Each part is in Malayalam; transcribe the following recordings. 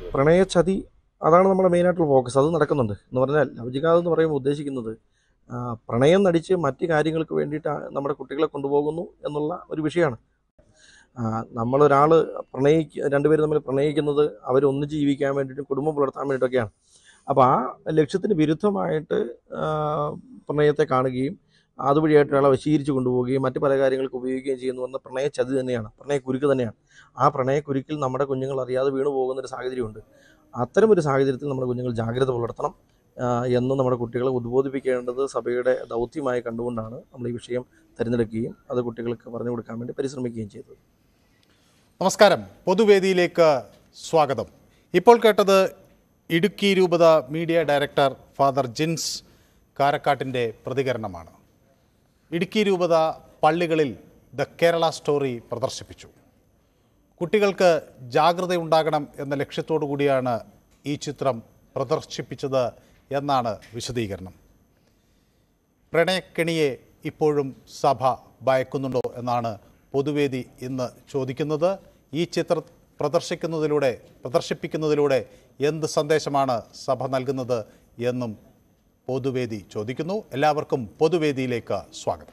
പ്രണയചതി അതാണ് നമ്മുടെ മെയിനായിട്ടുള്ള ഫോക്കസ് അത് നടക്കുന്നുണ്ട് എന്ന് പറഞ്ഞാൽ ലവ്ജികാത് എന്ന് പറയുമ്പോൾ ഉദ്ദേശിക്കുന്നത് ആ, പ്രണയം നടിച്ച് മറ്റ് കാര്യങ്ങൾക്ക് വേണ്ടിയിട്ട് ആ- നമ്മുടെ കുട്ടികളെ കൊണ്ടുപോകുന്നു എന്നുള്ള ഒരു വിഷയമാണ് ആ, നമ്മളൊരാൾ പ്രണയിക്ക രണ്ടുപേരും തമ്മിൽ പ്രണയിക്കുന്നത് അവർ ഒന്നിച്ച് ജീവിക്കാൻ വേണ്ടിയിട്ടും കുടുംബം പുലർത്താൻ വേണ്ടിയിട്ടൊക്കെയാണ് അപ്പോൾ ആ ലക്ഷ്യത്തിന് വിരുദ്ധമായിട്ട് ആ, പ്രണയത്തെ കാണുകയും അതുവഴിയായിട്ട് ഒരാളെ വശീകരിച്ച് കൊണ്ടുപോവുകയും മറ്റ് പല കാര്യങ്ങൾക്ക് ഉപയോഗിക്കുകയും ചെയ്യുന്നു എന്ന പ്രണയചതി തന്നെയാണ് പ്രണയക്കുരുക്ക് തന്നെയാണ് ആ പ്രണയക്കുരുക്കിൽ നമ്മുടെ കുഞ്ഞുങ്ങൾ അറിയാതെ വീണു പോകുന്നൊരു സാഹചര്യമുണ്ട് അത്തരം ഒരു സാഹചര്യത്തിൽ നമ്മുടെ കുഞ്ഞുങ്ങൾ ജാഗ്രത പുലർത്തണം ആ, എന്ന് നമ്മുടെ കുട്ടികളെ ഉദ്ബോധിപ്പിക്കേണ്ടത് സഭയുടെ ദൗത്യമായി കണ്ടുകൊണ്ടാണ് നമ്മൾ ഈ വിഷയം തിരഞ്ഞെടുക്കുകയും അത് കുട്ടികൾക്ക് പറഞ്ഞു കൊടുക്കാൻ വേണ്ടി പരിശ്രമിക്കുകയും ചെയ്തത് നമസ്കാരം പൊതുവേദിയിലേക്ക് സ്വാഗതം ഇപ്പോൾ കേട്ടത് ഇടുക്കി രൂപത മീഡിയ ഡയറക്ടർ ഫാദർ ജിൻസ് കാരക്കാട്ടിൻ്റെ പ്രതികരണമാണ് ഇടുക്കി രൂപത പള്ളികളിൽ ദ കേരള സ്റ്റോറി പ്രദർശിപ്പിച്ചു കുട്ടികൾക്ക് ജാഗ്രതയുണ്ടാകണം എന്ന ലക്ഷ്യത്തോടു കൂടിയാണ് ഈ ചിത്രം പ്രദർശിപ്പിച്ചത് എന്നാണ് വിശദീകരണം പ്രണയക്കെണിയെ ഇപ്പോഴും സഭ ഭയക്കുന്നുണ്ടോ എന്നാണ് പൊതുവേദി ഇന്ന് ചോദിക്കുന്നത് ഈ ചിത്രം പ്രദർശിക്കുന്നതിലൂടെ പ്രദർശിപ്പിക്കുന്നതിലൂടെ എന്ത് സന്ദേശമാണ് സഭ നൽകുന്നത് എന്നും പൊതുവേദി ചോദിക്കുന്നു എല്ലാവർക്കും പൊതുവേദിയിലേക്ക് സ്വാഗതം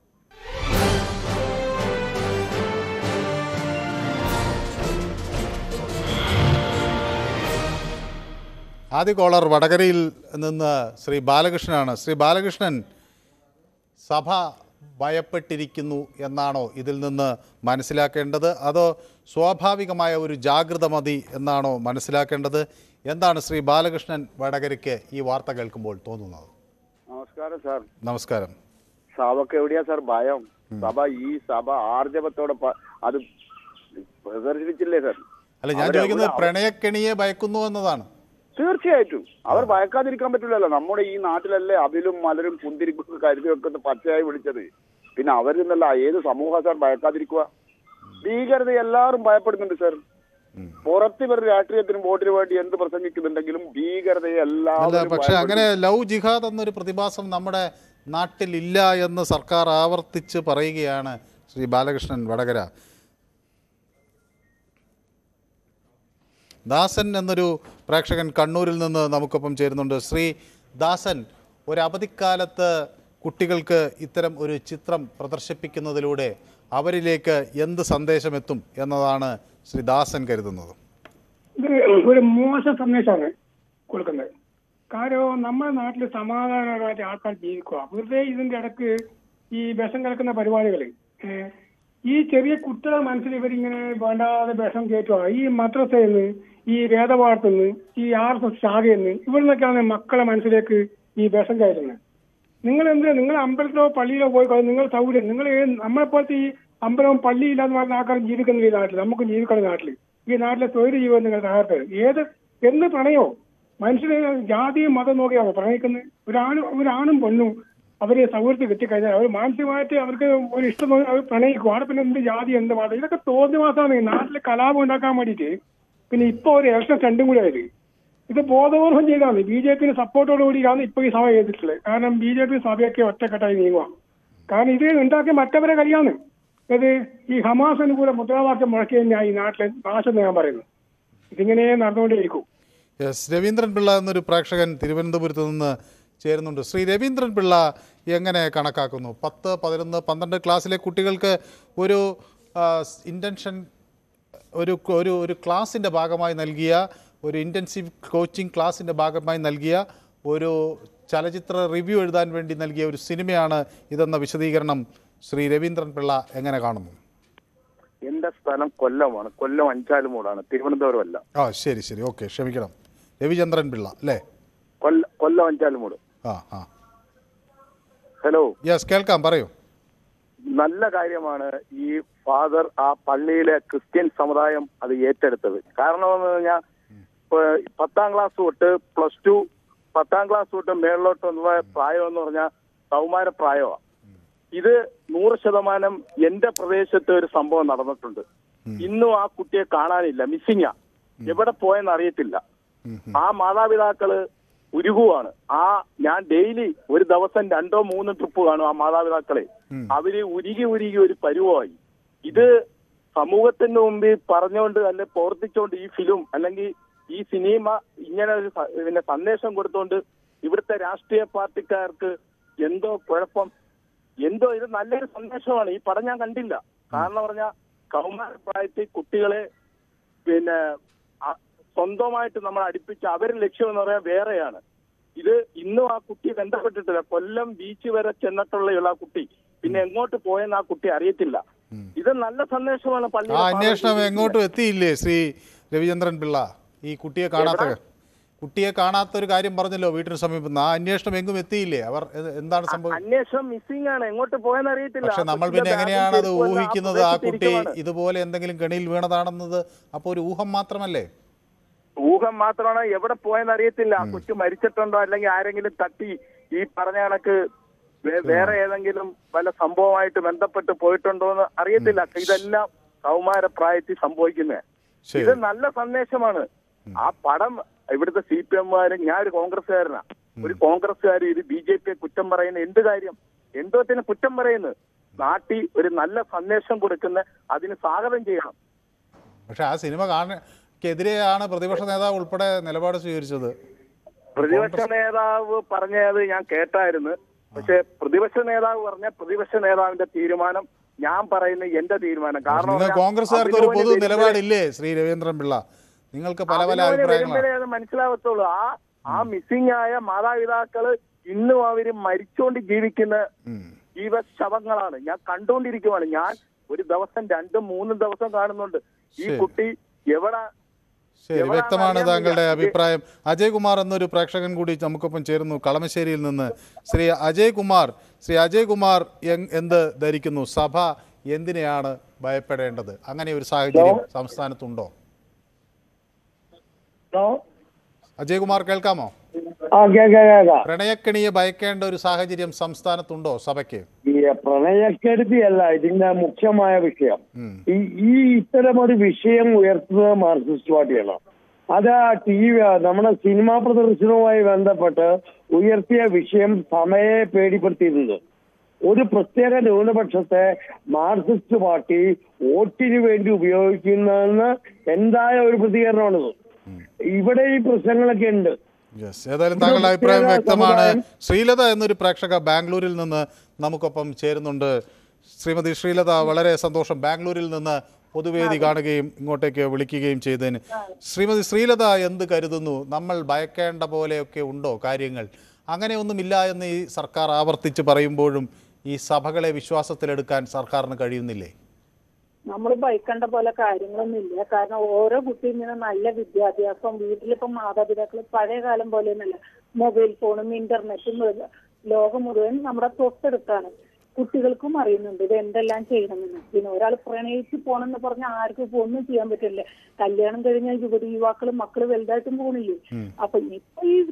ആദ്യ കോളർ വടകരയിൽ നിന്ന് ശ്രീ ബാലകൃഷ്ണനാണ് ശ്രീ ബാലകൃഷ്ണൻ സഭ ഭയപ്പെട്ടിരിക്കുന്നു എന്നാണോ ഇതിൽ നിന്ന് മനസ്സിലാക്കേണ്ടത് അതോ സ്വാഭാവികമായ ഒരു ജാഗ്രത മതി എന്നാണോ മനസ്സിലാക്കേണ്ടത് എന്താണ് ശ്രീ ബാലകൃഷ്ണൻ വടകരയ്ക്ക് ഈ വാർത്ത കേൾക്കുമ്പോൾ തോന്നുന്നത് നമസ്കാരം സാർ നമസ്കാരം സഭക്ക് എവിടെയാ സാർ ഭയം സഭ ഈ സഭ ആർജവത്തോടെ പ- അത് പ്രദർശിപ്പിച്ചില്ലേ സാർ അല്ല ഞാൻ അവരെ- ചോദിക്കുന്നത് അവരെ- പ്രണയക്കെണിയെ ഭയക്കുന്നു എന്നതാണ് തീർച്ചയായിട്ടും അവർ ഭയക്കാതിരിക്കാൻ പറ്റില്ലല്ലോ നമ്മുടെ ഈ നാട്ടിലല്ലേ അവിലും മലരും കുന്തിരിക്കും കരുതി വെക്കുന്ന പച്ചയായി വിളിച്ചത് പിന്നെ അവരിന്നല്ല ഏത് സമൂഹ സാർ ഭയക്കാതിരിക്കുക ഭീകരത എല്ലാവരും ഭയപ്പെടുന്നുണ്ട് സാർ പുറത്ത് ഇവർ രാഷ്ട്രീയത്തിനും വോട്ടിന് വേണ്ടി എന്ത് പ്രസംഗിക്കുന്നുണ്ടെങ്കിലും ഭീകരതയെ അല്ല എല്ലാവരും പക്ഷെ അങ്ങനെ ഭയപ്പെടുന്നു. ലവ് ജിഹാദ് എന്നൊരു പ്രതിഭാസം നമ്മുടെ നാട്ടിലില്ല എന്ന് സർക്കാർ ആവർത്തിച്ച് പറയുകയാണ് ശ്രീ ബാലകൃഷ്ണൻ വടകര ദാസൻ എന്നൊരു പ്രേക്ഷകൻ കണ്ണൂരിൽ നിന്ന് നമുക്കൊപ്പം ചേരുന്നുണ്ട് ശ്രീ ദാസൻ ഒരു അവധിക്കാലത്ത് കുട്ടികൾക്ക് ഇത്തരം ഒരു ചിത്രം പ്രദർശിപ്പിക്കുന്നതിലൂടെ അവരിലേക്ക് എന്ത് സന്ദേശമെത്തും എന്നതാണ് ശ്രീ ദാസൻ കരുതുന്നത് ഇത് ഒരു മോശം സന്ദേശമാണ് കൊടുക്കുന്നത് കാര്യം നമ്മുടെ നാട്ടിൽ സമാധാനപരമായിട്ട് ആൾക്കാർ ജീവിക്കുക വെറുതെ ഇതിന്റെ ഇടക്ക് ഈ വിഷം കലക്കുന്ന പരിപാടികൾ ഈ ചെറിയ കുട്ടികളുടെ മനസ്സിൽ ഇവരിങ്ങനെ വേണ്ടാതെ വിഷം കയറ്റുക ഈ മദ്രസയിൽ നിന്ന് ഈ വേദപാഠത്തിൽ നിന്ന് ഈ ആർ എസ് എസ് ശാഖയിൽ നിന്ന് ഇവിടെ നിന്നൊക്കെയാണ് മക്കളെ മനസ്സിലേക്ക് ഈ വിഷം കയറ്റുന്നത് നിങ്ങൾ എന്ത് നിങ്ങൾ അമ്പലത്തിലോ പള്ളിയിലോ പോയി കഴിഞ്ഞാൽ നിങ്ങൾ സൗകര്യം നിങ്ങൾ നമ്മളെപ്പോലത്തെ ഈ അമ്പലവും പള്ളിയും ഇല്ലാന്ന് പറഞ്ഞ ആൾക്കാർ ജീവിക്കുന്ന ഈ നാട്ടിൽ നമുക്ക് ജീവിക്കുന്ന നാട്ടിൽ ഈ നാട്ടിലെ തൊഴിൽ ജീവൻ നിങ്ങൾ തകർത്തത് ഏത് എന്ത് പ്രണയോ മനുഷ്യന് ജാതിയും മതം നോക്കിയാണ് പ്രണയിക്കുന്നത് ഒരാണും ഒരാണും പെണ്ണും അവര് സൗകര്യത്തിൽ കിട്ടിക്കഴിഞ്ഞാൽ അവർ മാനസികമായിട്ട് അവർക്ക് ഒരു ഇഷ്ടം തോന്നി അവർ പ്രണയിക്കും അവിടെ പിന്നെ എന്ത് ജാതി എന്ത് മതം ഇതൊക്കെ തോന്നിവാസമാണ് ഈ നാട്ടിൽ കലാപം ഉണ്ടാക്കാൻ വേണ്ടിയിട്ട് പിന്നെ ഇപ്പൊ ഒരു ഇലക്ഷൻ രണ്ടും കൂടി ആയത് ഇത് ബോധപൂർവം ചെയ്താണ് ബി ജെ പിന് സപ്പോർട്ടോട് കൂടിയാണ് ഇപ്പൊ ഈ സഭ ചെയ്തിട്ടുള്ളത് കാരണം ബി ജെ പി സഭയൊക്കെ ഒറ്റക്കെട്ടായി നീങ്ങുക കാരണം ഇത് ഉണ്ടാക്കിയ മറ്റവരെ കളിയാണ് അത് ഈ ഹമാസ് അനുകൂല മുദ്രാവാക്യം മുഴക്കി തന്നെയാണ് ഈ നാട്ടിലെ നാശം എന്ന് ഞാൻ പറയുന്നു ഇതിങ്ങനെ നടന്നുകൊണ്ടേയിരിക്കും യെസ് രവീന്ദ്രൻ പിള്ള എന്നൊരു പ്രേക്ഷകൻ തിരുവനന്തപുരത്ത് നിന്ന് ചേരുന്നുണ്ട് ശ്രീ രവീന്ദ്രൻ പിള്ള എങ്ങനെ കണക്കാക്കുന്നു പത്ത് പതിനൊന്ന് പന്ത്രണ്ട് ക്ലാസ്സിലെ കുട്ടികൾക്ക് ഒരു ഇൻറ്റൻഷൻ ഒരു ഒരു ഒരു ക്ലാസ്സിൻ്റെ ഭാഗമായി നൽകിയ ഒരു ഇൻറ്റൻസീവ് കോച്ചിങ് ക്ലാസ്സിൻ്റെ ഭാഗമായി നൽകിയ ഒരു ചലച്ചിത്ര റിവ്യൂ എഴുതാൻ വേണ്ടി നൽകിയ ഒരു സിനിമയാണ് ഇതെന്ന വിശദീകരണം ശ്രീ രവീന്ദ്രൻ പിള്ള എങ്ങനെ കാണുന്നു എന്റെ സ്ഥലം കൊല്ലമാണ് കൊല്ലം അഞ്ചാലുമൂടാണ് തിരുവനന്തപുരം അല്ല ആ ശരി ശരി ഓക്കെ ക്ഷമിക്കണം രവിചന്ദ്രൻ പിള്ള അല്ലേ കൊല്ല കൊല്ലം അഞ്ചാലുമൂട് ആ ആ ഹലോ യെസ് കേൾക്കാം പറയൂ നല്ല കാര്യമാണ് ഈ ഫാദർ ആ പള്ളിയിലെ ക്രിസ്ത്യൻ സമുദായം അത് ഏറ്റെടുത്തത് കാരണം എന്ന് പറഞ്ഞാൽ ഇപ്പൊ പത്താം ക്ലാസ് തൊട്ട് പ്ലസ് ടു പത്താം ക്ലാസ് തൊട്ട് മേളിലോട്ട് എന്നുള്ള പ്രായം എന്ന് പറഞ്ഞാൽ കൗമാര പ്രായമാണ് ഇത് നൂറ് ശതമാനം എന്റെ പ്രദേശത്ത് ഒരു സംഭവം നടന്നിട്ടുണ്ട് ഇന്നും ആ കുട്ടിയെ കാണാനില്ല മിസ്സിങ്ങാ എവിടെ പോയെന്ന് അറിയത്തില്ല ആ മാതാപിതാക്കള് ഉരുകുവാണ് ആ ഞാൻ ഡെയിലി ഒരു ദിവസം രണ്ടോ മൂന്നോ ട്രിപ്പ് കാണും ആ മാതാപിതാക്കളെ അവര് ഉരുകി ഉരുകി ഒരു പരുവമായി ഇത് സമൂഹത്തിന്റെ മുമ്പിൽ പറഞ്ഞുകൊണ്ട് അല്ലെ പ്രവർത്തിച്ചുകൊണ്ട് ഈ ഫിലിം അല്ലെങ്കിൽ ഈ സിനിമ ഇങ്ങനെ ഒരു സ- പിന്നെ സന്ദേശം കൊടുത്തുകൊണ്ട് ഇവിടുത്തെ രാഷ്ട്രീയ പാർട്ടിക്കാർക്ക് എന്തോ കുഴപ്പം എന്തോ ഇത് നല്ലൊരു സന്ദേശമാണ് ഈ പടം ഞാൻ കണ്ടില്ല കാരണം പറഞ്ഞ കൗമാര പ്രായത്തിൽ കുട്ടികളെ പിന്നെ അ- സ്വന്തമായിട്ട് നമ്മൾ അടുപ്പിച്ച് അവരുടെ ലക്ഷ്യം എന്ന് പറയാൻ വേറെയാണ് ഇത് ഇന്നും ആ കുട്ടി ബന്ധപ്പെട്ടിട്ടില്ല കൊല്ലം ബീച്ച് വരെ ചെന്നിട്ടുള്ള ആ കുട്ടി പിന്നെ എങ്ങോട്ട് പോയെന്ന് ആ കുട്ടി അറിയത്തില്ല ഇത് നല്ല സന്ദേശമാണ് പള്ളി ആ അന്വേഷണം എങ്ങോട്ടും എത്തിയില്ലേ ശ്രീ രവിചന്ദ്രൻ പിള്ള ഈ കുട്ടിയെ കാണാത്ത കുട്ടിയെ കാണാത്ത ഒരു കാര്യം പറഞ്ഞല്ലോ വീട്ടിന് സമീപം ആ അന്വേഷണം എങ്ങും എത്തിയില്ലേ അവർ എ- എന്താണ് സംഭവം അന്വേഷണം മിസ്സിംഗ് ആണ് എങ്ങോട്ട് പോയെന്ന് അറിയത്തില്ല പക്ഷെ ആ നമ്മൾ കുട്ടിയുടെ പിന്നെ എങ്ങനെയാണ് അത് ബാഗും ചെരുപ്പും എല്ലാം ഊഹിക്കുന്നത് ആ കുട്ടി പ്രദേശത്തിരിക്കുവാണ്. ഇതുപോലെ എന്തെങ്കിലും കെണിയിൽ വീണതാണെന്നത് അപ്പോൾ ഒരു ഊഹം മാത്രമല്ലേ ഊഹം മാത്രമാണ് എവിടെ പോയെന്ന് അറിയത്തില്ല ആ കൊച്ചു മരിച്ചിട്ടുണ്ടോ അല്ലെങ്കിൽ ആരെങ്കിലും തട്ടി ഈ പറഞ്ഞ കണക്ക് വേ- വേറെ ഏതെങ്കിലും വല്ല സംഭവമായിട്ട് ബന്ധപ്പെട്ട് പോയിട്ടുണ്ടോ എന്ന് അറിയത്തില്ല ഇതെല്ലാം കൗമാര പ്രായത്തിൽ സംഭവിക്കുന്നത് ശരി ഇത് നല്ല സന്ദേശമാണ് ആ പടം ഇവിടുത്തെ സി പി എമ്മുകാരും ഞാൻ ഒരു കോൺഗ്രസ്സുകാരനാ ഒരു കോൺഗ്രസ്സുകാർ ഇത് ബി ജെ പിയെ കുറ്റം പറയുന്ന എന്ത് കാര്യം എന്തോത്തിന് കുറ്റം പറയുന്നു നാട്ടിൽ ഒരു നല്ല സന്ദേശം കൊടുക്കുന്ന അതിന് സ്വാഗതം ചെയ്യണം പക്ഷെ ആ സിനിമ കാണക്കെതിരെയാണ് പ്രതിപക്ഷ നേതാവ് ഉൾപ്പെടെ നിലപാട് സ്വീകരിച്ചത് പ്രതിപക്ഷ നേതാവ് പറഞ്ഞത് ഞാൻ കേട്ടായിരുന്നു പക്ഷെ പ്രതിപക്ഷ നേതാവ് പറഞ്ഞ പ്രതിപക്ഷ നേതാവിന്റെ തീരുമാനം ഞാൻ പറയുന്ന എന്റെ തീരുമാനം കാരണം നിങ്ങൾ പറഞ്ഞാ കോൺഗ്രസ്സുകാർക്ക് ഒരു അഭിനവന് പൊതു വരുമ്പോഴേ- നിലപാടില്ലേ ശ്രീ രവീന്ദ്രൻ പിള്ള നിങ്ങൾക്ക് പല പല അഭിനവന് അഭിപ്രായങ്ങളാണ് വരുമ്പോഴേ അത് മനസ്സിലാവത്തുള്ളൂ ആ ആ മിസ്സിംഗ് ആയ മാതാപിതാക്കള് ഇന്നും അവര് മരിച്ചുകൊണ്ട് ജീവിക്കുന്ന ഉം. ജീവശവങ്ങളാണ് ഞാൻ കണ്ടുകൊണ്ടിരിക്കുവാണ് ഞാൻ ഒരു ദിവസം രണ്ടും മൂന്നും ദിവസം കാണുന്നുണ്ട് ഈ ശരി. കുട്ടി എവിടെ ശരി എവിടാണെന്ന് വ്യക്തമാണ് അറിയാൻ താങ്കളുടെ വയ്യ. അഭിപ്രായം അജയ് കുമാർ എന്നൊരു പ്രേക്ഷകൻ കൂടി നമുക്കൊപ്പം ചേരുന്നു കളമശ്ശേരിയിൽ നിന്ന് ശ്രീ അജയ് കുമാർ ശ്രീ അജയ് കുമാർ എങ്- എന്ത് ധരിക്കുന്നു സഭ എന്തിനെയാണ് ഭയപ്പെടേണ്ടത് അങ്ങനെ ഒരു സാഹചര്യം സംസ്ഥാനത്തുണ്ടോ അജയ് കുമാർ കേൾക്കാമോ ആ കേൾക്കാം കേൾക്കാം പ്രണയക്കെണിയെ ഭയക്കേണ്ട ഒരു സാഹചര്യം സംസ്ഥാനത്തുണ്ടോ സഭയ്ക്ക് ഈ പ്രണയക്കെടുതിയല്ല ഇതിന്റെ മുഖ്യമായ വിഷയം ഉം. ഈ ഈ ഇത്തരമൊരു വിഷയം ഉയർത്തുന്നത് മാർക്സിസ്റ്റ് പാർട്ടിയാണ് അത് ആ ടി വി നമ്മുടെ സിനിമാ പ്രദർശനവുമായി ബന്ധപ്പെട്ട് ഉയർത്തിയ വിഷയം സമയെ പേടിപ്പെടുത്തിയിരുന്നത് ഒരു പ്രത്യേക ന്യൂനപക്ഷത്തെ മാർക്സിസ്റ്റ് പാർട്ടി വോട്ടിന് വേണ്ടി ഉപയോഗിക്കുന്നതെന്ന് എന്തായ ഒരു പ്രതികരണമാണിത് ഇവിടെ ഈ പ്രശ്നങ്ങളൊക്കെ ഉണ്ട് യെസ് ഏതായാലും താങ്കളുടെ അഭിപ്രായം പ്രത്യേക വ്യക്തമാണ് സമുദായം- ശ്രീലത എന്നൊരു പ്രേക്ഷക ബാംഗ്ലൂരിൽ നിന്ന് നമുക്കൊപ്പം ചേരുന്നുണ്ട് ശ്രീമതി ശ്രീലത വളരെ സന്തോഷം ബാംഗ്ലൂരിൽ നിന്ന് പൊതുവേദി കാണുകയും ഇങ്ങോട്ടേക്ക് വിളിക്കുകയും ചെയ്തതിന് ശ്രീമതി ശ്രീലത എന്ത് കരുതുന്നു നമ്മൾ ഭയക്കേണ്ട പോലെയൊക്കെ ഉണ്ടോ കാര്യങ്ങൾ അങ്ങനെയൊന്നുമില്ല എന്ന് ഈ സർക്കാർ ആവർത്തിച്ച് പറയുമ്പോഴും ഈ സഭകളെ വിശ്വാസത്തിലെടുക്കാൻ സർക്കാരിന് കഴിയുന്നില്ലേ നമ്മൾ ഭയക്കേണ്ട പോലെ കാര്യങ്ങളൊന്നുമില്ല കാരണം ഓരോ കുട്ടിയും ഇങ്ങനെ നല്ല വിദ്യാഭ്യാസം വീട്ടിലിപ്പം മാതാപിതാക്കൾ പഴയ കാലം പോലെയൊന്നുമല്ല മൊബൈൽ ഫോണും ഇന്റർനെറ്റും മുഴുവൻ- ലോകം മുഴുവൻ നമ്മുടെ തൊട്ടടുത്താണ് കുട്ടികൾക്കും അറിയുന്നുണ്ട് ഇത് എന്തെല്ലാം ചെയ്യണമെന്ന് പിന്നെ ഒരാൾ പ്രണയിച്ച് പോണെന്ന് പറഞ്ഞ ആർക്കും ഇപ്പൊ ഒന്നും ചെയ്യാൻ പറ്റില്ല കല്യാണം കഴിഞ്ഞ യുവതി യുവാക്കളും മക്കള് വലുതായിട്ടും പോണില്ലേ അപ്പൊ ഇപ്പൊ ഈ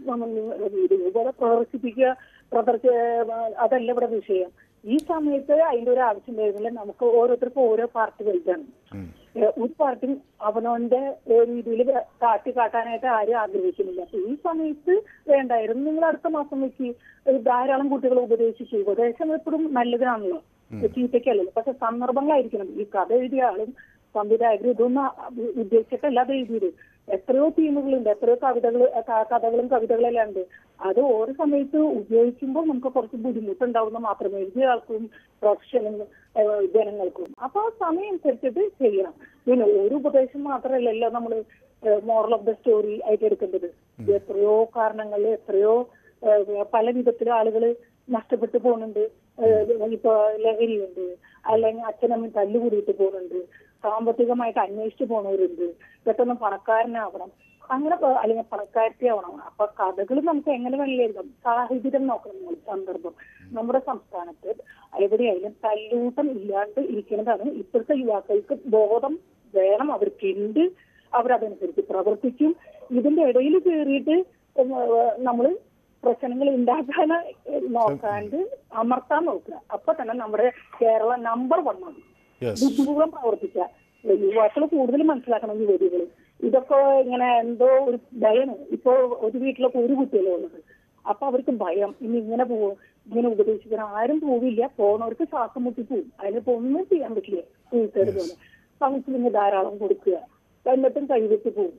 രൂപത പ്രദർശിപ്പിക്കുക പ്രദർശ അതല്ല ഇവിടെ വിഷയം ഈ സമയത്ത് അതിന്റെ ഒരു ആവശ്യം വരുന്നില്ല നമുക്ക് ഓരോരുത്തർക്കും ഓരോ പാർട്ടി വലുതാണ് ഏഹ് ഒരു പാർട്ടിയും അവനവന്റെ രീതിയിൽ കാട്ടി കാട്ടാനായിട്ട് ആരും ആഗ്രഹിക്കുന്നില്ല അപ്പൊ ഈ സമയത്ത് വേണ്ടായിരുന്നു നിങ്ങൾ അടുത്ത മാസം വെച്ച് ഒരു ധാരാളം കുട്ടികളെ ഉപദേശിച്ചു ഉപദേശം എപ്പോഴും നല്ലതാണല്ലോ ചീത്തയ്ക്കല്ലല്ലോ പക്ഷെ സന്ദർഭങ്ങളായിരിക്കണം ഈ കഥ എഴുതിയ ആളും സംവിധായകരും ഇതൊന്നും ഉ- ഉദ്ദേശിച്ചിട്ടല്ല അത് എഴുതിയത് എത്രയോ തീമുകളുണ്ട് എത്രയോ കവിതകൾ കഥകളും കവിതകളെല്ലാം ഉണ്ട് അത് ഓരോ സമയത്ത് ഉപയോഗിക്കുമ്പോൾ നമുക്ക് കുറച്ച് ബുദ്ധിമുട്ടുണ്ടാവുന്ന മാത്രമേ എഴുതിയ ആൾക്കും പ്രൊഫഷനും ഏഹ് ജനങ്ങൾക്കും അപ്പൊ ആ സമയം അനുസരിച്ചിട്ട് ചെയ്യണം പിന്നെ ഒരു ഉപദേശം മാത്രമല്ലല്ലോ നമ്മൾ മോറൽ ഓഫ് ദ സ്റ്റോറി ആയിട്ട് എടുക്കേണ്ടത് എത്രയോ കാരണങ്ങൾ എത്രയോ ഏഹ് പല വിധത്തിൽ ആളുകൾ നഷ്ടപ്പെട്ടു പോകുന്നുണ്ട് ഏഹ് ഇപ്പൊ ലഹരിയുണ്ട് അല്ലെങ്കിൽ അച്ഛനമ്മ തല്ലുകൂടിയിട്ട് പോകുന്നുണ്ട് സാമ്പത്തികമായിട്ട് അന്വേഷിച്ചു പോണവരുണ്ട് പെട്ടെന്ന് പണക്കാരനാവണം അങ്ങനെ പ- അല്ലെങ്കിൽ പണക്കാരത്തിയാവണം അപ്പൊ കഥകൾ നമുക്ക് എങ്ങനെ വേണമെങ്കിലും എഴുതാം സാഹചര്യം നോക്കണം നമ്മൾ സന്ദർഭം നമ്മുടെ സംസ്ഥാനത്ത് എവിടെയായാലും തല്ലൂട്ടം ഇല്ലാണ്ട് ഇരിക്കുന്നതാണ് ഇപ്പോഴത്തെ യുവാക്കൾക്ക് ബോധം വേണം അവർക്കുണ്ട് അവരതനുസരിച്ച് പ്രവർത്തിക്കും ഇതിന്റെ ഇടയിൽ കയറിയിട്ട് നമ്മൾ പ്രശ്നങ്ങൾ ഉണ്ടാക്കാൻ നോക്കാണ്ട് അമർത്താൻ നോക്കുക അപ്പൊ തന്നെ നമ്മുടെ കേരള നമ്പർ വന്നത് യെസ് ബുദ്ധിപൂർവ്വം പ്രവർത്തിച്ച യുവാക്കൾ കൂടുതൽ മനസ്സിലാക്കണം യുവതികൾ ഇതൊക്കെ ഇങ്ങനെ എന്തോ ഒരു ഭയം ഇപ്പോ ഒരു വീട്ടിലൊക്കെ ഒരു കുട്ടിയല്ലേ ഉള്ളത് അപ്പൊ അവർക്ക് ഭയം ഇനി ഇങ്ങനെ പോവും ഇങ്ങനെ ഉപദേശിക്കാൻ ആരും പോവില്ല പോണവർക്ക് ശ്വാസം മുട്ടി പോവും അതിനിപ്പോ ഒന്നും ചെയ്യാൻ പറ്റില്ല സൂയിസൈഡ് പോലെ കൗൺസിലിംഗ് ധാരാളം കൊടുക്കുക എന്നിട്ടും കൈവിട്ട് പോവും അത്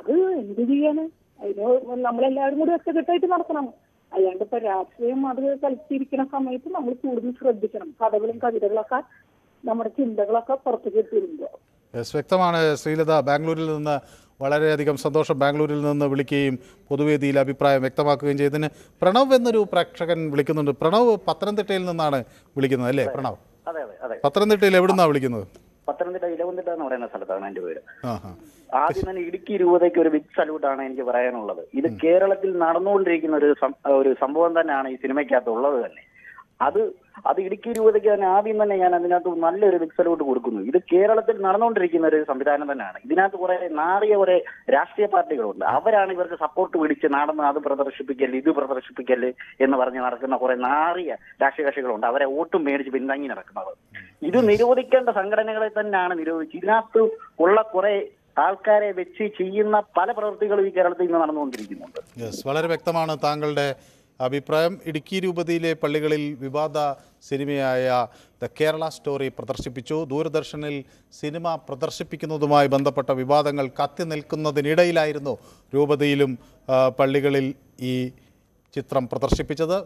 അത് എന്ത് ചെയ്യാന് അതിന് നമ്മളെല്ലാവരും കൂടി ഒറ്റക്കെട്ടായിട്ട് നടത്തണം അല്ലാണ്ട് ഇപ്പൊ രാഷ്ട്രീയം അത് കളിച്ചിരിക്കുന്ന സമയത്ത് നമ്മൾ കൂടുതൽ ശ്രദ്ധിക്കണം കഥകളും കവിതകളൊക്കെ നമ്മുടെ ചിന്തകളൊക്കെ പുറത്തേക്ക് എത്തിയിരുമ്പോ യെസ് വ്യക്തമാണ് ശ്രീലത ബാംഗ്ലൂരിൽ നിന്ന് വളരെയധികം സന്തോഷം ബാംഗ്ലൂരിൽ നിന്ന് വിളിക്കുകയും പൊതുവേദിയിൽ അഭിപ്രായം വ്യക്തമാക്കുകയും ചെയ്തതിന് പ്രണവ് എന്നൊരു പ്രേക്ഷകൻ വിളിക്കുന്നുണ്ട് പ്രണവ് പത്തനംതിട്ടയിൽ നിന്നാണ് വിളിക്കുന്നത് അല്ലേ പ്രണവ് അതെ അതെ അതെ പത്തനംതിട്ടയിൽ എവിടുന്നാണ് വിളിക്കുന്നത് പത്തനംതിട്ട ഇലവന്തിട്ട എന്ന് പറയുന്ന സ്ഥലത്താണ് എന്റെ പേര് ആ ഹാ ആദ്യം തന്നെ ഇടുക്കി രൂപതയ്ക്ക് ഒരു ബിഗ് സല്യൂട്ടാണ് എനിക്ക് പറയാനുള്ളത് ഇത് കേരളത്തിൽ നടന്നുകൊണ്ടിരിക്കുന്ന ഒരു സം- ഒരു സംഭവം തന്നെയാണ് ഈ സിനിമയ്ക്കകത്ത് ഉള്ളത് തന്നെ അത് അത് ഇടുക്കി രൂപതയ്ക്ക് തന്നെ ആദ്യം തന്നെ ഞാൻ അതിനകത്ത് നല്ലൊരു ബിഗ് സല്യൂട്ട് കൊടുക്കുന്നു ഇത് കേരളത്തിൽ നടന്നുകൊണ്ടിരിക്കുന്ന ഒരു സംവിധാനം തന്നെയാണ് ഇതിനകത്ത് കുറെ നാറിയ കുറെ രാഷ്ട്രീയ പാർട്ടികളുണ്ട് അവരാണ് ഇവർക്ക് സപ്പോർട്ട് പിടിച്ച് നടന്ന് അത് പ്രദർശിപ്പിക്കല് ഇത് പ്രദർശിപ്പിക്കല് എന്ന് പറഞ്ഞ് നടക്കുന്ന കുറെ നാറിയ രാഷ്ട്രീയ കക്ഷികളുണ്ട് അവരെ വോട്ടും മേടിച്ച് പിന്താങ്ങി നടക്കുന്നത് ഇത് നിരോധിക്കേണ്ട സംഘടനകളെ തന്നെയാണ് നിരോധിച്ച് ഇതിനകത്ത് ഉള്ള കുറെ ആൾക്കാരെ വെച്ച് ചെയ്യുന്ന പല പ്രവൃത്തികളും ഈ കേരളത്തിൽ ഇന്ന് നടന്നുകൊണ്ടിരിക്കുന്നുണ്ട് യെസ് വളരെ വ്യക്തമാണ് താങ്കളുടെ അഭിപ്രായം ഇടുക്കി രൂപതയിലെ പള്ളികളിൽ വിവാദ സിനിമയായ ദ കേരള സ്റ്റോറി പ്രദർശിപ്പിച്ചു ദൂരദർശനിൽ സിനിമ പ്രദർശിപ്പിക്കുന്നതുമായി ബന്ധപ്പെട്ട വിവാദങ്ങൾ കത്തി നിൽക്കുന്നതിനിടയിലായിരുന്നു രൂപതയിലും ആ, പള്ളികളിൽ ഈ ചിത്രം പ്രദർശിപ്പിച്ചത്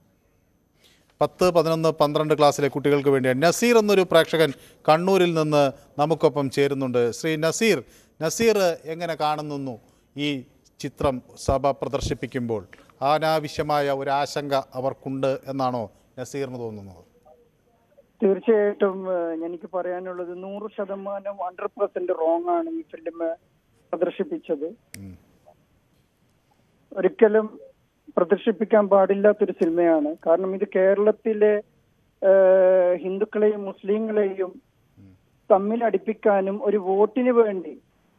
പത്ത് പതിനൊന്ന് പന്ത്രണ്ട് ക്ലാസ്സിലെ കുട്ടികൾക്ക് വേണ്ടി നസീർ എന്നൊരു പ്രേക്ഷകൻ കണ്ണൂരിൽ നിന്ന് നമുക്കൊപ്പം ചേരുന്നുണ്ട് ശ്രീ നസീർ നസീർ എങ്ങനെ കാണുന്നു ഈ ചിത്രം സഭ പ്രദർശിപ്പിക്കുമ്പോൾ അനാവശ്യമായ ഒരു ആശങ്ക അവർക്കുണ്ട് എന്നാണോ നസീറിന് തോന്നുന്നത് തീർച്ചയായിട്ടും ഏഹ്, എനിക്ക് പറയാനുള്ളത് നൂറ് ശതമാനം ഹൺഡ്രഡ് പെർസെന്റ് റോങ് ആണ് ഈ ഫിലിം പ്രദർശിപ്പിച്ചത് ഉം. ഒരിക്കലും പ്രദർശിപ്പിക്കാൻ പാടില്ലാത്തൊരു സിനിമയാണ് കാരണം ഇത് കേരളത്തിലെ ഏഹ്, ഹിന്ദുക്കളെയും മുസ്ലിങ്ങളെയും തമ്മിൽ അടുപ്പിക്കാനും ഒരു വോട്ടിന് വേണ്ടി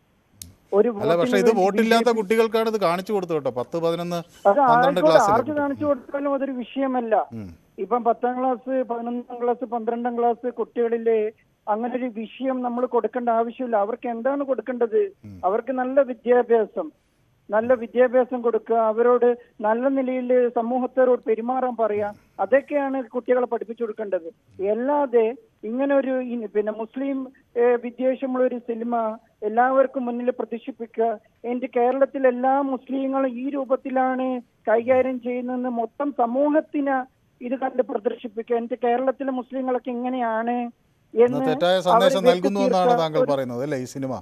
ഒരു അല്ല പക്ഷേ വോട്ടിന് ഇത് വേണ്ടി വോട്ടില്ലാത്ത BJP കുട്ടികൾക്കാണ് ഇത് കാണിച്ചു കൊടുത്തത് കേട്ടോ പത്ത് പതിനൊന്ന് അത് പന്ത്രണ്ട് ആർക്കും ആർക്ക് ക്ലാസ്സിലെ കാണിച്ചു കൊടുത്താലും അതൊരു വിഷയമല്ല ഉം. ഇപ്പം പത്താം ക്ലാസ് പതിനൊന്നാം ക്ലാസ് പന്ത്രണ്ടാം ക്ലാസ് കുട്ടികളിലെ അങ്ങനെ ഒരു വിഷയം നമ്മൾ കൊടുക്കേണ്ട ആവശ്യമില്ല അവർക്ക് എന്താണ് കൊടുക്കേണ്ടത് അവർക്ക് നല്ല വിദ്യാഭ്യാസം നല്ല വിദ്യാഭ്യാസം കൊടുക്കുക അവരോട് നല്ല നിലയിൽ സമൂഹത്തോട് പെരുമാറാൻ പറയാ അതൊക്കെയാണ് കുട്ടികളെ പഠിപ്പിച്ചു കൊടുക്കേണ്ടത് അല്ലാതെ ഇങ്ങനെ ഒരു ഇ- പിന്നെ മുസ്ലിം ഏഹ്, വിദ്വേഷമുള്ള ഒരു സിനിമ എല്ലാവർക്കും മുന്നിൽ പ്രദർശിപ്പിക്കുക എന്റെ കേരളത്തിലെ എല്ലാ മുസ്ലിങ്ങളും ഈ രൂപത്തിലാണ് കൈകാര്യം ചെയ്യുന്നതെന്ന് മൊത്തം സമൂഹത്തിന് ഇത് കണ്ട് പ്രദർശിപ്പിക്കുക എന്റെ കേരളത്തിലെ മുസ്ലിങ്ങളൊക്കെ ഇങ്ങനെയാണ് എന്ന തെറ്റായ സന്ദേശം നൽകുന്നു എന്നാണ് താങ്കൾ പറയുന്നത് അല്ലേ ഈ സിനിമ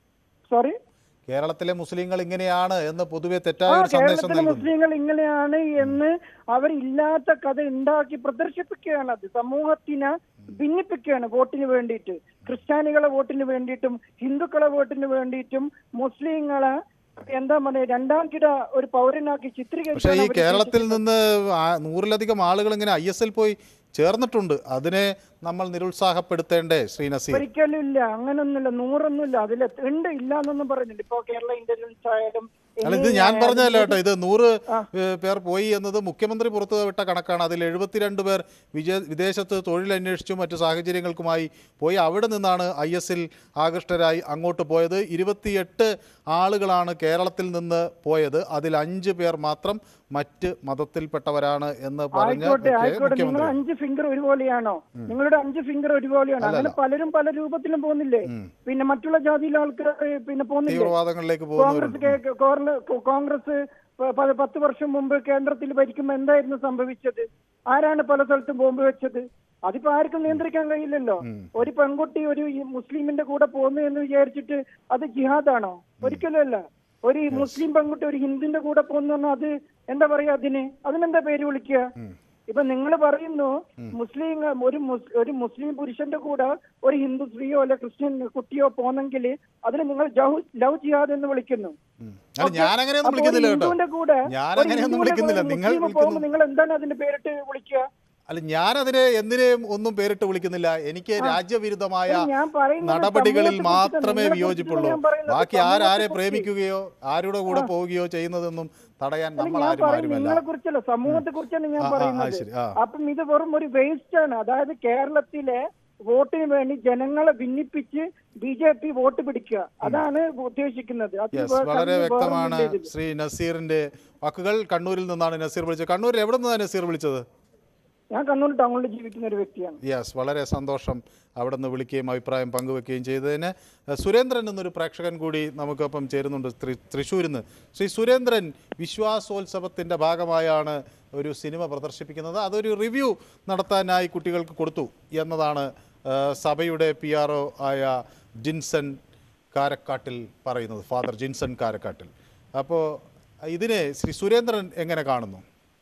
സോറി കേരളത്തിലെ മുസ്ലിങ്ങൾ ഇങ്ങനെയാണ് എന്ന് പൊതുവെ ആ തെറ്റായ ഒരു സന്ദേശം കേരളത്തിലെ നൽകുന്നു മുസ്ലിങ്ങൾ ഇങ്ങനെയാണ് എന്ന് അവരില്ലാത്ത കഥ ഉണ്ടാക്കി പ്രദർശിപ്പിക്കുകയാണ് അത് സമൂഹത്തിനെ ഭിന്നിപ്പിക്കുകയാണ് വോട്ടിന് വേണ്ടിയിട്ട് ക്രിസ്ത്യാനികളെ വോട്ടിന് വേണ്ടിയിട്ടും ഹിന്ദുക്കളെ വോട്ടിന് വേണ്ടിയിട്ടും മുസ്ലിങ്ങളെ എന്താ പറയുക രണ്ടാം കിട ഒരു പൗരനാക്കി പക്ഷേ ചിത്രീകരിക്കാൻ ഈ അവര് കേരളത്തിൽ നിന്ന് ആ- നൂറിലധികം ആളുകൾ ഇങ്ങനെ ഐ എസ് എൽ പോയി ചേർന്നിട്ടുണ്ട് അതിനെ നമ്മൾ നിരുത്സാഹപ്പെടുത്തേണ്ടേ ശ്രീ നസീർ ഒരിക്കലും ഇല്ല അങ്ങനൊന്നുമില്ല നൂറൊന്നുമില്ല അതിൽ ഉണ്ട് ഇല്ല എന്നൊന്നും പറയുന്നില്ല ഇപ്പൊ കേരള ഇന്റലിജൻസ് ആയാലും അല്ല ഇത് NIA ഞാൻ ആയാലും പറഞ്ഞതല്ല കേട്ടോ ഇത് നൂറ് ആ. ഏഹ്, പേർ പോയി എന്നത് മുഖ്യമന്ത്രി പുറത്തുവിട്ട കണക്കാണ് അതിൽ എഴുപത്തിരണ്ട് പേർ വിജയ വിദേശത്ത് തൊഴിൽ അന്വേഷിച്ചും മറ്റു സാഹചര്യങ്ങൾക്കുമായി പോയി അവിടെ നിന്നാണ് ഐ എസിൽ ആകൃഷ്ടരായി അങ്ങോട്ട് പോയത് ഇരുപത്തിയെട്ട് ആളുകളാണ് കേരളത്തിൽ നിന്ന് പോയത് അതിൽ അഞ്ച് പേർ മാത്രം മറ്റ് മതത്തിൽപ്പെട്ടവരാണ് എന്ന് പറഞ്ഞ് ആയിക്കോട്ടെ ഒക്കെ ആയിക്കോട്ടെ നിങ്ങൾ മുഖ്യമന്ത്രി അഞ്ച് ഫിംഗർ ഒരുപോലെയാണോ നിങ്ങളുടെ അഞ്ച് ഫിംഗർ ഒരുപോലെയാണോ അങ്ങനെ പലരും പല രൂപത്തിലും പോകുന്നില്ലേ പിന്നെ മറ്റുള്ള ജാതിയിലെ ആൾക്കാർ പിന്നെ പോകുന്നില്ലേ തീവ്രവാദങ്ങളിലേക്ക് കോൺഗ്രസ് പോകുന്നവരുണ്ട് കേ- കോർണ- കോൺഗ്രസ് പ- പ- പത്ത് വർഷം മുമ്പ് കേന്ദ്രത്തിൽ ഭരിക്കുമ്പോൾ എന്തായിരുന്നു സംഭവിച്ചത് ആരാണ് പല സ്ഥലത്തും ബോംബ് വെച്ചത് അതിപ്പോ ആർക്കും നിയന്ത്രിക്കാൻ കഴിയില്ലല്ലോ ഒരു പെൺകുട്ടി ഒരു ഈ മുസ്ലിമിന്റെ കൂടെ പോകുന്നു എന്ന് വിചാരിച്ചിട്ട് അത് ജിഹാദാണോ ഒരിക്കലും അല്ല ഒരു മുസ്ലിം പെൺകുട്ടി ഒരു ഹിന്ദുവിന്റെ കൂടെ പോകുന്നു പറഞ്ഞാൽ അത് എന്താ പറയാ അതിന് അതിനെന്താ പേര് വിളിക്കുക ഇപ്പൊ നിങ്ങൾ പറയുന്നു മുസ്ലിം ഒരു മുസ്- ഒരു മുസ്ലിം പുരുഷന്റെ കൂടെ ഒരു ഹിന്ദു സ്ത്രീയോ അല്ലെ ക്രിസ്ത്യൻ കുട്ടിയോ പോന്നെങ്കിൽ അതിന് നിങ്ങൾ ജൗ- ലവ് ജിഹാദ് എന്ന് വിളിക്കുന്നു ഉം. അല്ല ഞാൻ അങ്ങനെയൊന്നും അപ്പൊ ഒരു വിളിക്കുന്നില്ല കേട്ടോ ഹിന്ദുവിന്റെ കൂടെ ഞാൻ ഒരു അങ്ങനെയൊന്നും ഹിന്ദുവിന്റെ വിളിക്കുന്നില്ല കൂടെ നിങ്ങൾ മുസ്ലിം വിളിക്കുന്നു പോകുമ്പോൾ നിങ്ങൾ എന്താണ് അതിന്റെ പേരിട്ട് വിളിക്കുക അല്ല ഞാനതിനെ എന്തിനേയും ഒന്നും പേരിട്ട് വിളിക്കുന്നില്ല എനിക്ക് രാജ്യവിരുദ്ധമായ അല്ല, ഞാൻ പറയുന്നത് നടപടികളിൽ സമൂഹത്തെ മാത്രമേ കുറിച്ചാണ്. വിയോജിപ്പുള്ളൂ ഞാൻ പറയുന്നത് ബാക്കി ആരാരെ സമൂഹത്തെ പ്രേമിക്കുകയോ ആരുടെ കൂടെ പോവുകയോ ചെയ്യുന്നതെന്നും തടയാൻ അല്ല, നമ്മൾ ഞാൻ ആരും പറയുന്നത് ആരുമല്ല നിങ്ങളെ കുറിച്ചല്ല സമൂഹത്തെ കുറിച്ചാണ് ഞാൻ ആ, ആ, ആ, പറയുന്നത് ശരി, ആ. അപ്പം ഇത് വെറും ഒരു വേസ്റ്റ് ആണ് അതായത് കേരളത്തിലെ വോട്ടിന് വേണ്ടി ജനങ്ങളെ ഭിന്നിപ്പിച്ച് ബി ജെ പി വോട്ട് പിടിക്കുക അതാണ് ഉദ്ദേശിക്കുന്നത് അത് യെസ് വേറെ വളരെ വേറൊന്നും വ്യക്തമാണ് ഇല്ല ഇതിൽ. ശ്രീ നസീറിന്റെ വാക്കുകൾ കണ്ണൂരിൽ നിന്നാണ് നസീർ വിളിച്ചത് കണ്ണൂരിൽ എവിടെ നിന്നാണ് നസീർ വിളിച്ചത് ഞാൻ കണ്ണൂർ ടൗണിൽ ജീവിക്കുന്ന ഒരു വ്യക്തിയാണ് യെസ് വളരെ സന്തോഷം അവിടെ നിന്ന് വിളിക്കുകയും അഭിപ്രായം പങ്കുവെക്കുകയും ചെയ്തതിന് ഏഹ് സുരേന്ദ്രൻ എന്നൊരു പ്രേക്ഷകൻ കൂടി നമുക്കൊപ്പം ചേരുന്നുണ്ട് തൃ- തൃശ്ശൂരിൽ നിന്ന് ശ്രീ സുരേന്ദ്രൻ വിശ്വാസോത്സവത്തിൻ്റെ ഭാഗമായാണ് ഒരു സിനിമ പ്രദർശിപ്പിക്കുന്നത് അതൊരു റിവ്യൂ നടത്താനായി കുട്ടികൾക്ക് കൊടുത്തു എന്നതാണ് ഏഹ് സഭയുടെ പി ആർ ഒ ആയ ജിൻസൺ കാരക്കാട്ടിൽ പറയുന്നത് ഫാദർ ജിൻസൺ കാരക്കാട്ടിൽ അപ്പോൾ ഇതിനെ ശ്രീ സുരേന്ദ്രൻ എങ്ങനെ കാണുന്നു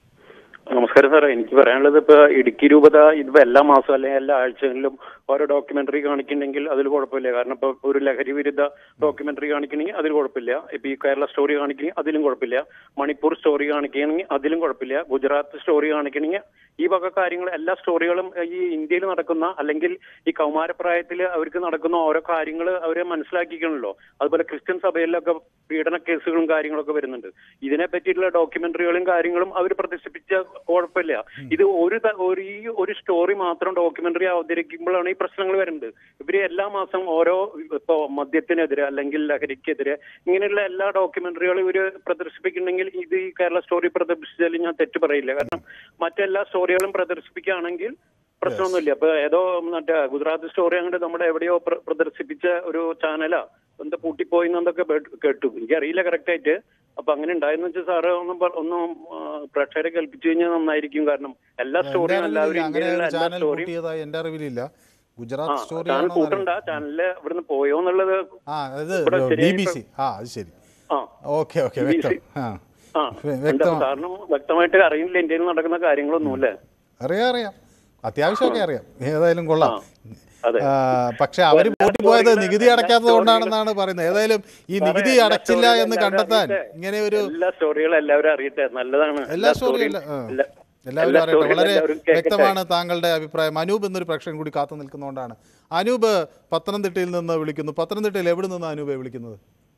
നമസ്കാരം സാറേ എനിക്ക് പറയാനുള്ളത് ഇപ്പൊ ഇടുക്കി രൂപത ഇതിപ്പോ എല്ലാ മാസവും അല്ലെങ്കിൽ എല്ലാ ആഴ്ചകളിലും ഓരോ ഡോക്യുമെന്ററി കാണിക്കുന്നുണ്ടെങ്കിൽ അതിൽ കുഴപ്പമില്ല കാരണം ഇപ്പൊ ഒരു ലഹരി വിരുദ്ധ ഡോക്യുമെന്ററി കാണിക്കണമെങ്കിൽ അതിൽ കുഴപ്പമില്ല ഇപ്പൊ ഈ കേരള സ്റ്റോറി കാണിക്കണമെങ്കിൽ അതിലും കുഴപ്പമില്ല മണിപ്പൂർ സ്റ്റോറി കാണിക്കുകയാണെങ്കിൽ അതിലും കുഴപ്പമില്ല ഗുജറാത്ത് സ്റ്റോറി കാണിക്കണമെങ്കിൽ ഈ വക കാര്യങ്ങൾ എല്ലാ സ്റ്റോറികളും ഈ ഇന്ത്യയിൽ നടക്കുന്ന അല്ലെങ്കിൽ ഈ കൗമാരപ്രായത്തിൽ അവർക്ക് നടക്കുന്ന ഓരോ കാര്യങ്ങൾ അവരെ മനസ്സിലാക്കിക്കണല്ലോ അതുപോലെ ക്രിസ്ത്യൻ സഭയിലൊക്കെ പീഡന കേസുകളും കാര്യങ്ങളൊക്കെ വരുന്നുണ്ട് ഇതിനെ പറ്റിയിട്ടുള്ള ഡോക്യുമെന്ററികളും കാര്യങ്ങളും അവർ പ്രദർശിപ്പിച്ച കുഴപ്പമില്ല ഇത് ഒരു ത- ഒരു ഈ ഒരു സ്റ്റോറി മാത്രം ഡോക്യുമെന്ററി അവതരിക്കുമ്പോഴാണ് ഈ പ്രശ്നങ്ങൾ വരുന്നത് ഇവര് എല്ലാ മാസം ഓരോ ഇപ്പോ മദ്യത്തിനെതിരെ അല്ലെങ്കിൽ ലഹരിക്കെതിരെ ഇങ്ങനെയുള്ള എല്ലാ ഡോക്യുമെന്ററികളും ഇവര് പ്രദർശിപ്പിക്കുന്നുണ്ടെങ്കിൽ ഇത് ഈ കേരള സ്റ്റോറി പ്രദർശിച്ചാൽ ഞാൻ തെറ്റ് പറയില്ല കാരണം മറ്റെല്ലാ സ്റ്റോറികളും പ്രദർശിപ്പിക്കുകയാണെങ്കിൽ പ്രശ്നമൊന്നുമില്ല ഇപ്പൊ ഏതോ മറ്റേ ഗുജറാത്ത് സ്റ്റോറി അങ്ങോട്ട് നമ്മുടെ എവിടെയോ പ്ര- പ്രദർശിപ്പിച്ച ഒരു ചാനലാ എന്താ പൂട്ടിപ്പോയി എന്നൊക്കെ ബേ- കേട്ടു എനിക്കറിയില്ല കറക്റ്റ് ആയിട്ട് അപ്പൊ അങ്ങനെ ഉണ്ടായെന്ന് വെച്ചാൽ സാറ് ഒന്നും പ- ഒന്നും ആ, പ്രേക്ഷകരെ കൽപ്പിച്ചു കഴിഞ്ഞാൽ നന്നായിരിക്കും കാരണം എല്ലാ എൻ്റെ സ്റ്റോറിയും എല്ലാവരും അറിവിലില്ല അങ്ങനെ ഇന്ത്യയിലുള്ള ഒരു എല്ലാ ചാനൽ സ്റ്റോറിയും കൂട്ടിയതായി എൻ്റെ അറിവിലില്ല ആ ഗുജറാത്ത് ചാനൽ സ്റ്റോറിയാണോ കൂട്ടണ്ട ചാനലില് ഇവിടുന്ന് പോയോ എന്നുള്ളത് ആ അത് ഇവിടെ ബി ശരിയായി ബി സി ആ അത് ശരി ആ ഓക്കെ ഓക്കെ BBC. വ്യക്തം ആ ആ വ്യ- എന്താ വ്യക്തം സാറിനും വ്യക്തമായിട്ട് അറിയില്ല ഇന്ത്യയിൽ നടക്കുന്ന കാര്യങ്ങളൊന്നുമില്ല അറിയാം അറിയാം അത്യാവശ്യമൊക്കെ അറിയാം ഏതായാലും കൊള്ളാം അതെ. ആ, പക്ഷെ അവർ എല്ലാ പൂട്ടിപ്പോയത് സ്റ്റോറികളും- നികുതി എല്ലാ അടയ്ക്കാത്തത് സ്റ്റോറികളും- കൊണ്ടാണെന്നാണ് പറയുന്നത് ഏതായാലും ഈ സാറേ, നികുതി എല്ലാ അടച്ചില്ല സ്റ്റോറികളും എന്ന് എല്ലാവരും കണ്ടെത്താൻ അറിയട്ടെ. ഇങ്ങനെ ഒരു എല്ലാ സ്റ്റോറികളും എല്ലാവരും അറിയട്ടെ നല്ലതാണ് എല്ലാ സ്റ്റോറിയും സ്റ്റോറിയും എല്ലാ- ആ. എല്ലാ- എല്ലാവരും എല്ലാ അറിയട്ടെ സ്റ്റോറികളും വളരെ എല്ലാവരും കേൾക്കട്ടെ. വ്യക്തമാണ് താങ്കളുടെ അഭിപ്രായം അനൂപ് എന്നൊരു പ്രേക്ഷകൻ കൂടി കാത്തു നിൽക്കുന്നതുകൊണ്ടാണ് അനൂപ് പത്തനംതിട്ടയിൽ നിന്ന് വിളിക്കുന്നു പത്തനംതിട്ടയിൽ എവിടെ നിന്നാണ് അനൂപെ വിളിക്കുന്നത്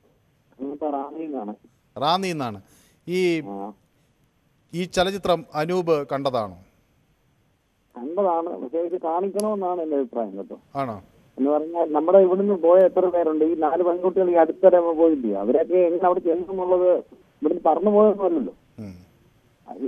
റാന്നി എന്നാണ് ഈ ഈ ചലച്ചിത്രം അനൂപ് കണ്ടതാണോ കണ്ടതാണ് പക്ഷേ ഇത് കാണിക്കണമെന്നാണ് എന്റെ അഭിപ്രായം കേട്ടോ ആണോ എന്ന് പറഞ്ഞാൽ നമ്മുടെ ഇവിടുന്ന് പോയ എത്ര പേരുണ്ട് ഈ നാല് പെൺകുട്ടികൾ ഈ അടുത്തിടെ പോയില്ലേ അവരൊക്കെ എങ്ങനെ അവിടെ ചെന്നു എന്നുള്ളത് ഇവിടുന്ന് പറഞ്ഞു പോയൊന്നുമല്ലല്ലോ ഉം. അത്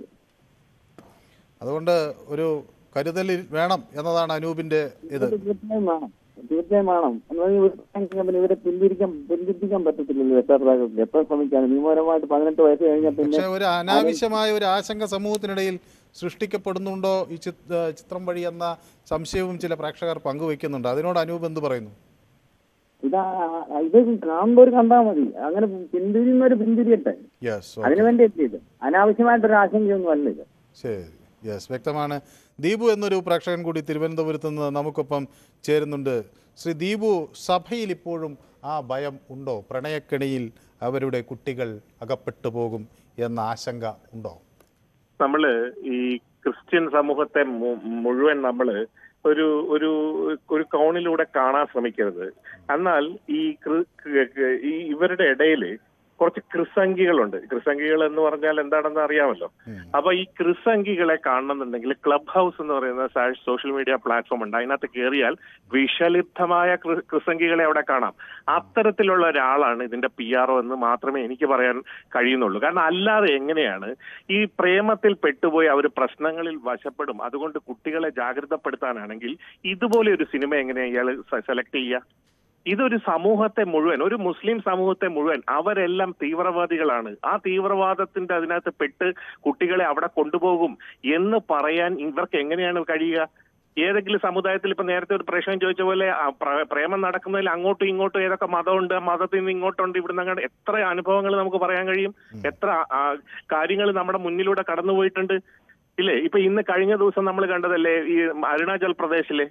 അതുകൊണ്ട് ഒരു കരുതലിൽ വേണം എന്നതാണ് അനൂപിന്റെ ഇത് തീർച്ചയായും വേണം തീർച്ചയായും വേണം എന്നാൽ ഈ ഒരു സംഘം പിന്നെ ഇവരെ പിന്തിരിക്കാൻ പിന്തിരിപ്പിക്കാൻ പറ്റത്തില്ലല്ലോ രക്ഷകർത്താക്കൾക്ക് എത്ര ശ്രമിക്കാനും നിയമപരമായിട്ട് പതിനെട്ട് വയസ്സ് കഴിഞ്ഞാൽ പിന്നെ പക്ഷെ ഒരു അനാവശ്യമായ ഒരു ആശങ്ക സമൂഹത്തിനിടയിൽ സൃഷ്ടിക്കപ്പെടുന്നുണ്ടോ ഈ ചിത്- ഏഹ് ചിത്രം വഴി എന്ന സംശയവും ചില പ്രേക്ഷകർ പങ്കുവെക്കുന്നുണ്ട് അതിനോട് അനൂപ് എന്ത് പറയുന്നു ഇതാ ഇത് കാണുന്നവർ കണ്ടാൽ മതി അങ്ങനെ പിന്തിരിയുന്നവർ പിന്തിരിയട്ടെ യെസ് അതിനുവേണ്ടി എത്തിയത് അനാവശ്യമായിട്ടൊരു ആശങ്കയൊന്നും അല്ല ഇത് ശരി യെസ് വ്യക്തമാണ് ദീപു എന്നൊരു പ്രേക്ഷകൻ കൂടി തിരുവനന്തപുരത്ത് നിന്ന് നമുക്കൊപ്പം ചേരുന്നുണ്ട് ശ്രീ ദീപു സഭയിൽ ഇപ്പോഴും ആ ഭയം ഉണ്ടോ പ്രണയക്കെണിയിൽ അവരുടെ കുട്ടികൾ അകപ്പെട്ടു പോകും എന്ന ആശങ്ക ഉണ്ടോ നമ്മള് ഈ ക്രിസ്ത്യൻ സമൂഹത്തെ മു- മുഴുവൻ നമ്മള് ഒരു ഒരു ഒരു കോണിലൂടെ കാണാൻ ശ്രമിക്കരുത് എന്നാൽ ഈ ക്രി- ക- ഈ ഇവരുടെ ഇടയില് കുറച്ച് ക്രിസംഗികളുണ്ട് ക്രിസംഗികൾ എന്ന് പറഞ്ഞാൽ എന്താണെന്ന് അറിയാമല്ലോ അപ്പൊ ഈ ക്രിസംഗികളെ കാണണമെന്നുണ്ടെങ്കിൽ ക്ലബ് ഹൗസ് എന്ന് പറയുന്ന സാ- സോഷ്യൽ മീഡിയ പ്ലാറ്റ്ഫോം ഉണ്ട് അതിനകത്ത് കയറിയാൽ വിഷലിപ്തമായ ക്രി- ക്രിസംഗികളെ അവിടെ കാണാം അത്തരത്തിലുള്ള ഒരാളാണ് ഇതിന്റെ പി ആർ ഒ എന്ന് മാത്രമേ എനിക്ക് പറയാൻ കഴിയുന്നുള്ളൂ കാരണം അല്ലാതെ എങ്ങനെയാണ് ഈ പ്രേമത്തിൽ പെട്ടുപോയി അവർ പ്രശ്നങ്ങളിൽ വശപ്പെടും അതുകൊണ്ട് കുട്ടികളെ ജാഗ്രതപ്പെടുത്താനാണെങ്കിൽ ഇതുപോലെ ഒരു സിനിമ എങ്ങനെയാണ് ഇയാൾ സെലക്ട് ചെയ്യുക ഇതൊരു സമൂഹത്തെ മുഴുവൻ ഒരു മുസ്ലിം സമൂഹത്തെ മുഴുവൻ അവരെല്ലാം തീവ്രവാദികളാണ് ആ തീവ്രവാദത്തിന്റെ അതിനകത്ത് പെട്ട് കുട്ടികളെ അവിടെ കൊണ്ടുപോകും എന്ന് പറയാൻ ഇവർക്ക് എങ്ങനെയാണ് കഴിയുക ഏതെങ്കിലും സമുദായത്തിൽ ഇപ്പൊ നേരത്തെ ഒരു പ്രശ്നം ചോദിച്ച പോലെ ആ പ്ര- പ്രേമം നടക്കുന്നതിൽ അങ്ങോട്ടും ഇങ്ങോട്ടും ഏതൊക്കെ മതമുണ്ട് ആ മതത്തിൽ നിന്ന് ഇങ്ങോട്ടുണ്ട് ഇവിടുന്ന് അങ്ങോട്ട് എത്ര അനുഭവങ്ങൾ നമുക്ക് പറയാൻ കഴിയും എത്ര കാര്യങ്ങൾ നമ്മുടെ മുന്നിലൂടെ കടന്നുപോയിട്ടുണ്ട് ഇല്ലേ ഇപ്പൊ ഇന്ന് കഴിഞ്ഞ ദിവസം നമ്മൾ കണ്ടതല്ലേ ഈ അരുണാചൽ പ്രദേശിലെ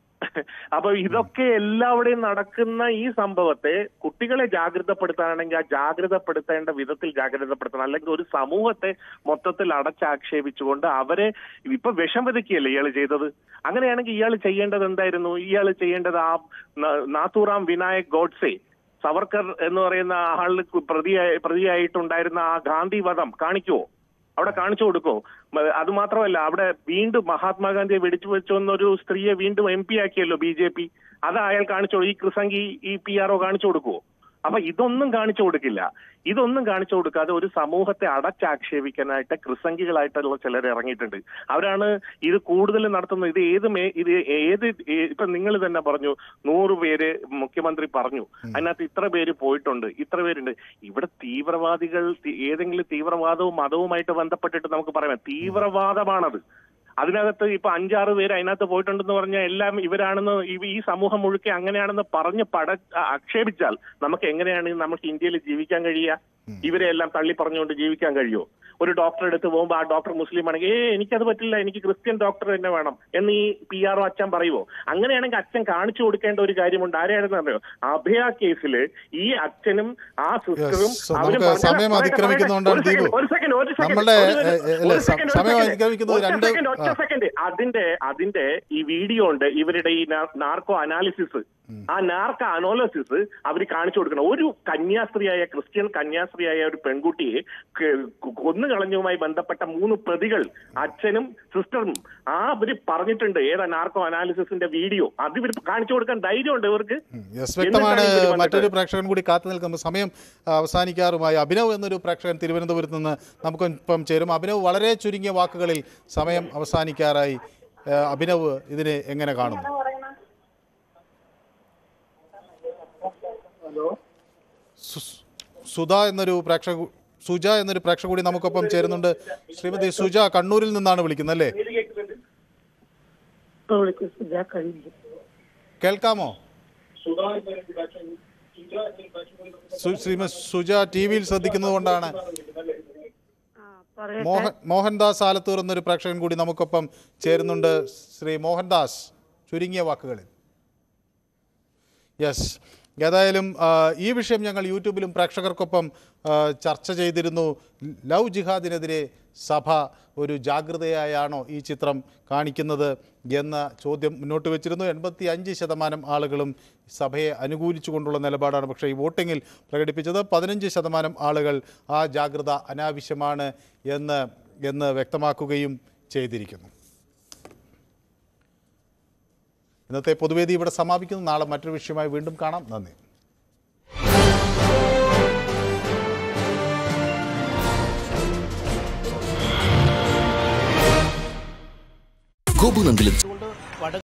അപ്പൊ ഇതൊക്കെ എല്ലാവിടെയും നടക്കുന്ന ഈ സംഭവത്തെ കുട്ടികളെ ജാഗ്രതപ്പെടുത്താനാണെങ്കിൽ ആ ജാഗ്രതപ്പെടുത്തേണ്ട വിധത്തിൽ ജാഗ്രതപ്പെടുത്തണം അല്ലെങ്കിൽ ഒരു സമൂഹത്തെ മൊത്തത്തിൽ അടച്ചാക്ഷേപിച്ചുകൊണ്ട് അവരെ ഇപ്പൊ വിഷം വിതയ്ക്കുകയല്ലേ ഇയാൾ ചെയ്തത് അങ്ങനെയാണെങ്കിൽ ഇയാൾ ചെയ്യേണ്ടത് എന്തായിരുന്നു ഇയാൾ ചെയ്യേണ്ടത് ആ ന- നാത്തൂറാം വിനായക് ഗോഡ്സെ സവർക്കർ എന്ന് പറയുന്ന ആളിന് പ്രതിയായി പ്രതിയായിട്ടുണ്ടായിരുന്ന ആ ഗാന്ധി വധം കാണിക്കുവോ അവിടെ കാണിച്ചു കൊടുക്കോ മ- അത് മാത്രമല്ല അവിടെ വീണ്ടും മഹാത്മാഗാന്ധിയെ വെടിച്ചു വെച്ചൊന്നൊരു സ്ത്രീയെ വീണ്ടും എം പി ആക്കിയല്ലോ ബി ജെ പി അത് അയാൾ കാണിച്ചു കൊടു- ഈ കൃസംഗി ഈ പി ആർ ഒ കാണിച്ചു കൊടുക്കുവോ അപ്പൊ ഇതൊന്നും കാണിച്ചു കൊടുക്കില്ല ഇതൊന്നും കാണിച്ചു കൊടുക്കാതെ ഒരു സമൂഹത്തെ അടച്ചാക്ഷേപിക്കാനായിട്ട് ക്രിസംഗികളായിട്ടുള്ള ചിലർ ഇറങ്ങിയിട്ടുണ്ട് അവരാണ് ഇത് കൂടുതൽ നടത്തുന്നത് ഇത് ഏത് മേ ഇത് ഏത് ഏ- ഇപ്പൊ നിങ്ങൾ തന്നെ പറഞ്ഞു നൂറ് പേര് മുഖ്യമന്ത്രി പറഞ്ഞു അതിനകത്ത് ഇത്ര പേര് പോയിട്ടുണ്ട് ഇത്ര പേരുണ്ട് ഇവിടെ തീവ്രവാദികൾ തി- ഏതെങ്കിലും തീവ്രവാദവും മതവുമായിട്ട് ബന്ധപ്പെട്ടിട്ട് നമുക്ക് പറയാം തീവ്രവാദമാണത് അതിനകത്ത് ഇപ്പൊ അഞ്ചാറ് പേര് അതിനകത്ത് പോയിട്ടുണ്ടെന്ന് പറഞ്ഞാൽ എല്ലാം ഇവരാണെന്ന് ഈ- ഈ സമൂഹം മുഴുക്കെ അങ്ങനെയാണെന്ന് പറഞ്ഞ് പട ആക്ഷേപിച്ചാൽ നമുക്ക് എങ്ങനെയാണ് നമുക്ക് ഇന്ത്യയിൽ ജീവിക്കാൻ കഴിയുക ഇവരെ എല്ലാം തള്ളി പറഞ്ഞുകൊണ്ട് ജീവിക്കാൻ കഴിയുമോ ഒരു ഡോക്ടറെ അടുത്ത് പോകുമ്പോൾ ആ ഡോക്ടർ മുസ്ലിം ആണെങ്കിൽ ഏ എനിക്കത് പറ്റില്ല എനിക്ക് ക്രിസ്ത്യൻ ഡോക്ടർ തന്നെ വേണം എന്ന് ഈ പി ആർ ഒ അച്ഛൻ പറയുമോ അങ്ങനെയാണെങ്കിൽ അച്ഛൻ കാണിച്ചു കൊടുക്കേണ്ട ഒരു കാര്യമുണ്ട് ആരെയാണെന്ന് അറിയോ അഭയ കേസിൽ ഈ അച്ഛനും ആ സിസ്റ്ററും Yes, നമുക്ക് സമയം അതിക്രമിക്കുന്നതുകൊണ്ടാണ് ദീപു. ഒരു സെക്കൻഡ് ഒരു സെക്കൻഡ് നമ്മളുടെ, ഒരു ഏ, ഏ, അല്ല, ഒരു second, ഒരു സമയം second. അതിക്രമിക്കുന്നത് ഒറ്റ രണ്ട്- second, ഒറ്റ ആ. സെക്കൻഡ് അതിന്റെ അതിന്റെ ഈ വീഡിയോ ഉണ്ട് ഇവരുടെ ഈ നാർക്കോ അനാലിസിസ് ആ നാർക്കോ അനാലിസിസ് അവർ കാണിച്ചു കൊടുക്കണം ഒരു കന്യാസ്ത്രീയായ ക്രിസ്ത്യൻ കന്യാസ്ത്രീയായ ഒരു പെൺകുട്ടിയെ ക- കൊന്നു കളഞ്ഞതുമായി ബന്ധപ്പെട്ട മൂന്ന് പ്രതികൾ അച്ഛനും സിസ്റ്ററും ആ അവര് പറഞ്ഞിട്ടുണ്ട് ഏതാ നാർക്കോ അനാലിസിസിന്റെ വീഡിയോ അത് ഇവർ കാണിച്ചു കൊടുക്കാൻ ധൈര്യമുണ്ട് ഇവർക്ക് യെസ് വ്യക്തമാണ് എന്നിട്ടാണ് ഇവര് വന്നിട്ട് മറ്റൊരു പ്രേക്ഷകൻ കൂടി കാത്തു നിൽക്കുമ്പോൾ സമയം ആ, അവസാനിക്കാറുമായി അഭിനവ് എന്നൊരു പ്രേക്ഷകൻ തിരുവനന്തപുരത്ത് നിന്ന് നമുക്കൊപ്പം ചേരും അഭിനവ് വളരെ ചുരുങ്ങിയ വാക്കുകളിൽ സമയം അവസാനിക്കാറായി ആ, അഭിനവ് ഇതിനെ എങ്ങനെ കാണുന്നു സു- സുധ എന്നൊരു പ്രേക്ഷക സുജ എന്നൊരു പ്രേക്ഷക കൂടി നമുക്കൊപ്പം ചേരുന്നുണ്ട് ശ്രീമതി സുജ കണ്ണൂരിൽ നിന്നാണ് വിളിക്കുന്നത് അല്ലേ കേൾക്കാമോ സു- ശ്രീമതി സുജ ടി വിയിൽ ശ്രദ്ധിക്കുന്നത് കൊണ്ടാണ് മോഹൻ മോഹൻദാസ് ആലത്തൂർ എന്നൊരു പ്രേക്ഷകൻ കൂടി നമുക്കൊപ്പം ചേരുന്നുണ്ട് ശ്രീ മോഹൻദാസ് ചുരുങ്ങിയ വാക്കുകളിൽ യെസ് ഏതായാലും ആ, ഈ വിഷയം ഞങ്ങൾ യൂട്യൂബിലും പ്രേക്ഷകർക്കൊപ്പം ആ, ചർച്ച ചെയ്തിരുന്നു ലവ് ജിഹാദിനെതിരെ സഭ ഒരു ജാഗ്രതയായാണോ ഈ ചിത്രം കാണിക്കുന്നത് എന്ന ചോദ്യം മുന്നോട്ട് വെച്ചിരുന്നു എൺപത്തി അഞ്ച് ശതമാനം ആളുകളും സഭയെ അനുകൂലിച്ചുകൊണ്ടുള്ള നിലപാടാണ് പക്ഷേ ഈ വോട്ടിങ്ങിൽ പ്രകടിപ്പിച്ചത് പതിനഞ്ച് ശതമാനം ആളുകൾ ആ ജാഗ്രത അനാവശ്യമാണ് എന്ന് എന്ന് വ്യക്തമാക്കുകയും ചെയ്തിരിക്കുന്നു ഇന്നത്തെ പൊതുവേദി ഇവിടെ സമാപിക്കുന്നു നാളെ മറ്റൊരു വിഷയമായി വീണ്ടും കാണാം നന്ദി ഗോപുനന്ദിലും